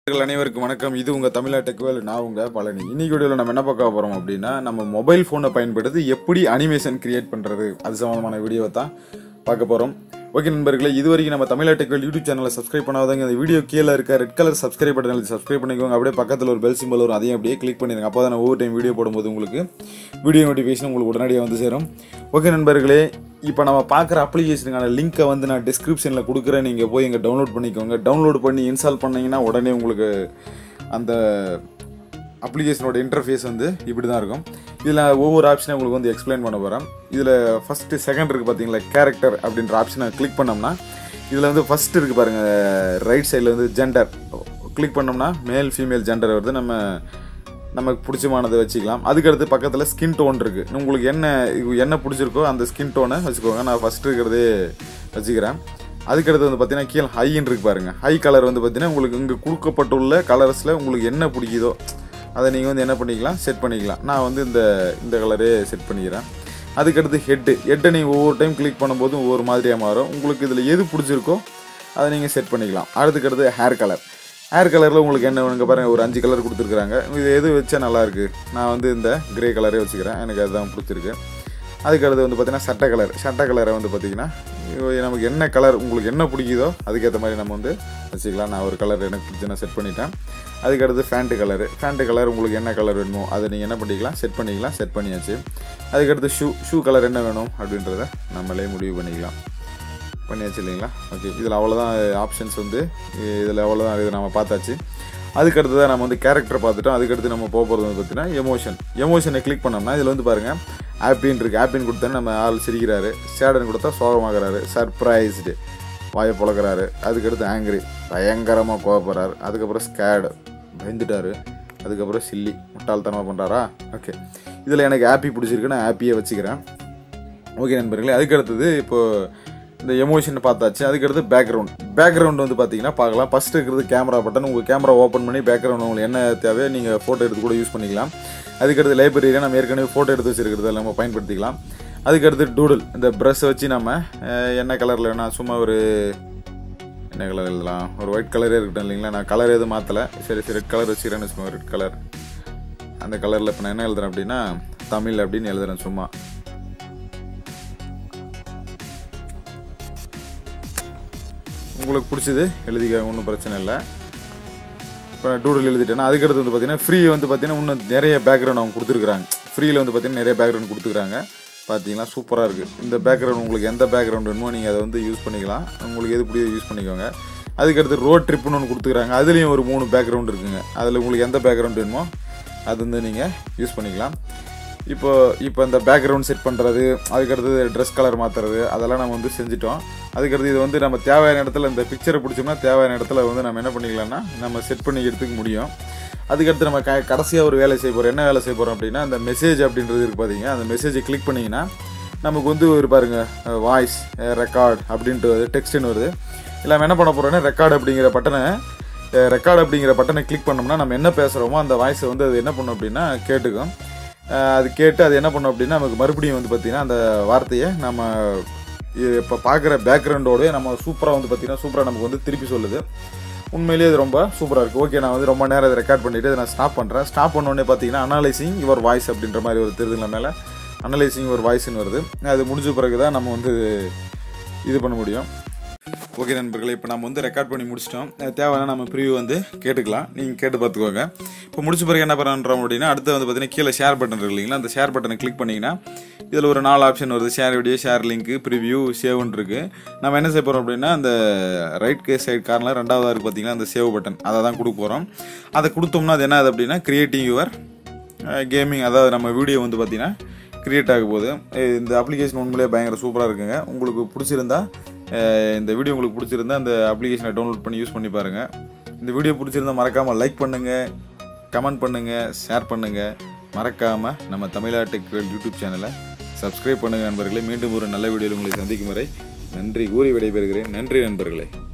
நேயர்கள் அனைவருக்கும் வணக்கம் இது உங்க தமிழா டெக்வேல் நான் உங்க பழனி இன்னைக்கு வீடியோவில் நம்ம என்ன பார்க்க போறோம் அப்படின்னா நம்ம மொபைல் ஃபோனை பயன்படுத்தி எப்படி அனிமேஷன் கிரியேட் பண்றது அது சம்பந்தமான வீடியோவை தான் பார்க்க போறோம் ஓகே நண்பர்களே இது வரைக்கும் நம்ம தமிழா டெக்வேல் யூடியூப் சேனலை சப்ஸ்கிரைப் பண்ணாதவங்க இந்த வீடியோ கீழே இருக்க red colour subscribe button subscribe பண்ணிக்கோங்க அப்படியே பக்கத்தில் ஒரு பெல் சிம்பிள் வரும் அதையும் அப்படியே கிளிக் பண்ணிடுங்க அப்போ தான் நான் ஒவ்வொரு டைம் வீடியோ போடும்போது உங்களுக்கு வீடியோ நோட்டிஃபிகேஷன் உங்களுக்கு உடனடியாக வந்து சேரும் ஓகே நண்பர்களே இப்போ நம்ம பார்க்குற அப்ளிகேஷனுக்கான லிங்க்கை வந்து நான் டிஸ்கிரிப்ஷனில் கொடுக்குறேன் நீங்கள் போய் இங்கே டவுன்லோட் பண்ணிக்கோங்க டவுன்லோட் பண்ணி இன்ஸ்டால் பண்ணீங்கன்னா உடனே உங்களுக்கு அந்த அப்ளிகேஷனோட இன்டர்ஃபேஸ் வந்து இப்படி தான் இருக்கும் இதில் ஒவ்வொரு ஆப்ஷனையும் உங்களுக்கு வந்து எக்ஸ்பிளைன் பண்ண போகிறேன் இதில் ஃபஸ்ட்டு செகண்ட் இருக்குது பார்த்தீங்களா கேரக்டர் அப்படின்ற ஆப்ஷனை கிளிக் பண்ணோம்னா இதில் வந்து ஃபஸ்ட் இருக்குது பாருங்கள் ரைட் சைடில் வந்து ஜெண்டர் கிளிக் பண்ணோம்னா மேல் ஃபீமேல் ஜெண்டர் வருது நம்ம நமக்கு பிடிச்சமானதை வச்சுக்கலாம் அதுக்கடுத்து பக்கத்தில் ஸ்கின் டோன் இருக்குது உங்களுக்கு என்ன இது என்ன பிடிச்சிருக்கோ அந்த ஸ்கின் டோனை வச்சுக்கோங்க நான் ஃபஸ்ட்டு இருக்கிறதே வச்சுக்கிறேன் அதுக்கடுத்து வந்து பார்த்தீங்கன்னா கீழே ஹைன்னு இருக்கு பாருங்க ஹை கலர் வந்து பார்த்தீங்கன்னா உங்களுக்கு இங்கே கொடுக்கப்பட்டுள்ள கலர்ஸில் உங்களுக்கு என்ன பிடிக்குதோ அதை நீங்கள் வந்து என்ன பண்ணிக்கலாம் செட் பண்ணிக்கலாம் நான் வந்து இந்த இந்த கலரே செட் பண்ணிக்கிறேன் அதுக்கடுத்து ஹெட்டு ஹெட்டை நீங்கள் ஒவ்வொரு டைம் கிளிக் பண்ணும்போது ஒவ்வொரு மாதிரியாக மாறும் உங்களுக்கு இதில் எது பிடிச்சிருக்கோ அதை நீங்கள் செட் பண்ணிக்கலாம் அடுத்துக்கடுத்து ஹேர் கலர் ஹேர் கலரில் உங்களுக்கு என்ன வேணுங்க பாருங்கள் ஒரு அஞ்சு கலர் கொடுத்துருக்குறாங்க இது எது வச்சா நல்லா இருக்கு நான் வந்து இந்த கிரே கலரே வச்சுக்கிறேன் எனக்கு அதுதான் பிடிச்சிருக்கு அதுக்கடுத்து வந்து பார்த்தீங்கன்னா சட்டை கலர் சட்டை கலரை வந்து பார்த்தீங்கன்னா இது நமக்கு என்ன கலர் உங்களுக்கு என்ன பிடிக்குதோ அதுக்கேற்ற மாதிரி நம்ம வந்து வச்சுக்கலாம் நான் ஒரு கலர் எனக்கு பிடிச்சி நான் செட் பண்ணிட்டேன் அதுக்கடுத்து ஃபேண்ட்டு கலரு ஃபேண்ட்டு கலர் உங்களுக்கு என்ன கலர் வேணுமோ அதை நீங்கள் என்ன பண்ணிக்கலாம் செட் பண்ணிக்கலாம் செட் பண்ணியாச்சு அதுக்கடுத்து ஷூ ஷூ கலர் என்ன வேணும் அப்படின்றத நம்மளே முடிவு பண்ணிக்கலாம் பண்ணியாச்சு இல்லைங்களா ஓகே இதில் அவ்வளோதான் ஆப்ஷன்ஸ் வந்து இதில் அவ்வளோதான் இது நம்ம பார்த்தாச்சு அதுக்கடுத்து தான் நம்ம வந்து கேரக்டர் பார்த்துட்டோம் அதுக்கடுத்து நம்ம போக போகிறது வந்து பார்த்தீங்கன்னா எமோஷன் எமோஷனை கிளிக் பண்ணோம்னா இதில் வந்து பாருங்கள் ஹாப்பின்னு இருக்குது ஹாப்பின்னு கொடுத்தா நம்ம ஆள் சிரிக்கிறாரு சேடன் கொடுத்தா சோகமாகறாரு சர்ப்ரைஸ்டு வாயை புழக்கிறாரு அதுக்கடுத்து ஆங்கிரி பயங்கரமாக கோவப்படுறாரு அதுக்கப்புறம் ஸ்கேடு பயந்துட்டாரு அதுக்கப்புறம் சில்லி முட்டாள்தனமாக பண்ணுறாரா ஓகே இதில் எனக்கு ஹாப்பி பிடிச்சிருக்கு நான் ஹாப்பியை வச்சுக்கிறேன் ஓகே நண்பர்களே அதுக்கடுத்தது இப்போது இந்த எமோஷன் பார்த்தாச்சு அதுக்கடுத்து பேக்ரவுண்ட் பேக்ரவுண்ட் வந்து பார்த்தீங்கன்னா பார்க்கலாம் ஃபஸ்ட்டு இருக்கிறது கேமரா பட்டன் உங்கள் கேமரா ஓப்பன் பண்ணி பேக்ரவுண்ட் உங்களுக்கு என்ன தேவையோ நீங்கள் ஃபோட்டோ எடுத்து கூட யூஸ் பண்ணிக்கலாம் அதுக்கடுத்து லைப்ரரியில் நம்ம ஏற்கனவே ஃபோட்டோ எடுத்து வச்சிருக்கிறத நம்ம பயன்படுத்திக்கலாம் அதுக்கடுத்து டூடுல் இந்த ப்ரஷ் வச்சு நம்ம அஹ், என்ன கலரில் வேணால் சும்மா ஒரு என்ன கலர் எழுதலாம் ஒரு ஒயிட் கலரே இருக்கட்டும் இல்லைங்களா நான் கலர் எதுவும் மாற்றலை சரி சரி ரெட் கலர் வச்சுக்கிறேன்னு வச்சுக்கோங்க ரெட் கலர் அந்த கலரில் இப்போ நான் என்ன எழுதுறேன் அப்படின்னா தமிழ் அப்படின்னு எழுதுறேன் சும்மா உங்களுக்கு பிடிச்சது எழுதிக்க ஒன்றும் பிரச்சனை இல்லை இப்போ டூடல் எழுதிட்டேன்னா அதுக்கடுத்து வந்து பார்த்தீங்கன்னா ஃப்ரீ வந்து பார்த்தீங்கன்னா இன்னும் நிறைய பேக்ரவுண்ட் அவங்க கொடுத்துருக்குறாங்க ஃப்ரீயில் வந்து பார்த்தீங்கன்னா நிறைய பேக்ரவுண்ட் கொடுத்துருக்காங்க பார்த்தீங்களா சூப்பராக இருக்குது இந்த பேக்ரவுண்ட் உங்களுக்கு எந்த பேக்ரவுண்ட் வேணுமோ நீங்கள் அதை வந்து யூஸ் பண்ணிக்கலாம் உங்களுக்கு எது பிடிச்சோ யூஸ் பண்ணிக்கோங்க அதுக்கடுத்து ரோட் ட்ரிப்புன்னு ஒன்று கொடுத்துருக்காங்க அதுலேயும் ஒரு மூணு பேக்ரவுண்ட் இருக்குங்க அதில் உங்களுக்கு எந்த பேக்ரவுண்ட் வேணுமோ அது வந்து நீங்கள் யூஸ் பண்ணிக்கலாம் இப்போ இப்போ இந்த பேக்ரவுண்ட் செட் பண்ணுறது அதுக்கடுத்தது ட்ரெஸ் கலர் மாற்றுறது அதெல்லாம் நம்ம வந்து செஞ்சுட்டோம் அதுக்கடுத்து இது வந்து நம்ம தேவையான இடத்துல இந்த பிக்சரை பிடிச்சோம்னா தேவையான இடத்துல வந்து நம்ம என்ன பண்ணிக்கலாம்னா நம்ம செட் பண்ணி எடுத்துக்க முடியும் அதுக்கடுத்து நம்ம க கடைசியாக ஒரு வேலை செய்ய போகிறோம் என்ன வேலை செய்ய போகிறோம் அப்படின்னா அந்த மெசேஜ் அப்படின்றது இருக்கு பார்த்தீங்க அந்த மெசேஜை கிளிக் பண்ணிங்கன்னா நமக்கு வந்து ஒரு பாருங்க வாய்ஸ் ரெக்கார்ட் அப்படின்ட்டு வருது டெக்ஸ்ட்னு வருது இல்லை நம்ம என்ன பண்ண போகிறோன்னா ரெக்கார்ட் அப்படிங்கிற பட்டனை ரெக்கார்ட் அப்படிங்கிற பட்டனை கிளிக் பண்ணோம்னா நம்ம என்ன பேசுகிறோமோ அந்த வாய்ஸை வந்து அது என்ன பண்ணும் அப்படின்னா கேட்டுக்கும் அஹ் அது கேட்டு அது என்ன பண்ணும் அப்படின்னா நமக்கு மறுபடியும் வந்து பார்த்திங்கன்னா அந்த வார்த்தையை நம்ம இப்போ பார்க்குற பேக்ரவுண்டோடய நம்ம சூப்பராக வந்து பார்த்திங்கன்னா சூப்பராக நமக்கு வந்து திருப்பி சொல்லுது உண்மையிலேயே இது ரொம்ப சூப்பராக இருக்குது ஓகே நான் வந்து ரொம்ப நேரம் இதை ரெக்கார்ட் பண்ணிவிட்டு இதை நான் ஸ்டாப் பண்ணுறேன் ஸ்டாப் பண்ணோடனே பார்த்தீங்கன்னா அனலைசிங் யுவர் வாய்ஸ் அப்படின்ற மாதிரி ஒரு தெரிதுங்களா மேலே அனலைசிங் யுவர் வாய்ஸ்னு வருது அது முடிஞ்ச பிறகு தான் நம்ம வந்து இது பண்ண முடியும் ஓகே நண்பர்களே இப்போ நம்ம வந்து ரெக்கார்ட் பண்ணி முடிச்சிட்டோம் அஹ் தேவைன்னா நம்ம ப்ரிவியூ வந்து கேட்டுக்கலாம் நீங்கள் கேட்டு பார்த்துக்கோங்க இப்போ முடிச்ச பிறகு என்ன பண்ணுறோம் அப்படின்னா அடுத்து வந்து பார்த்தீங்கன்னா கீழே ஷேர் பட்டன் இருக்கு இல்லைங்களா அந்த ஷேர் பட்டனை கிளிக் பண்ணிங்கன்னா இதில் ஒரு நாலு ஆப்ஷன் வருது share video share link preview சேவ்னு இருக்குது நம்ம என்ன செய்ய போகிறோம் அப்படின்னா அந்த ரைட் கே சைடு கார்னர் ரெண்டாவதாக இருக்குது பார்த்தீங்கன்னா அந்த சேவ் பட்டன் அதை தான் கொடுக்க போகிறோம் அதை கொடுத்தோம்னா அது என்ன ஆகுது அப்படின்னா கிரியேட்டிங் யுவர் கேமிங் அதாவது நம்ம வீடியோ வந்து பார்த்தீங்கன்னா கிரியேட் ஆக போகுது அஹ் இந்த அப்ளிகேஷன் உண்மையிலேயே பயங்கர சூப்பராக இருக்குங்க உங்களுக்கு பிடிச்சிருந்தா அஹ் இந்த வீடியோ உங்களுக்கு பிடிச்சிருந்தா அந்த அப்ளிகேஷனை டவுன்லோட் பண்ணி யூஸ் பண்ணி பாருங்கள் இந்த வீடியோ பிடிச்சிருந்தா மறக்காமல் லைக் பண்ணுங்கள் கமெண்ட் பண்ணுங்கள் ஷேர் பண்ணுங்கள் மறக்காமல் நம்ம தமிழா டெக் யூடியூப் சேனலை சப்ஸ்கிரைப் பண்ணுங்கள் நண்பர்களே மீண்டும் ஒரு நல்ல வீடியோவில் உங்களை சந்திக்கும் வரை நன்றி கூறி விடைபெறுகிறேன் நன்றி நண்பர்களே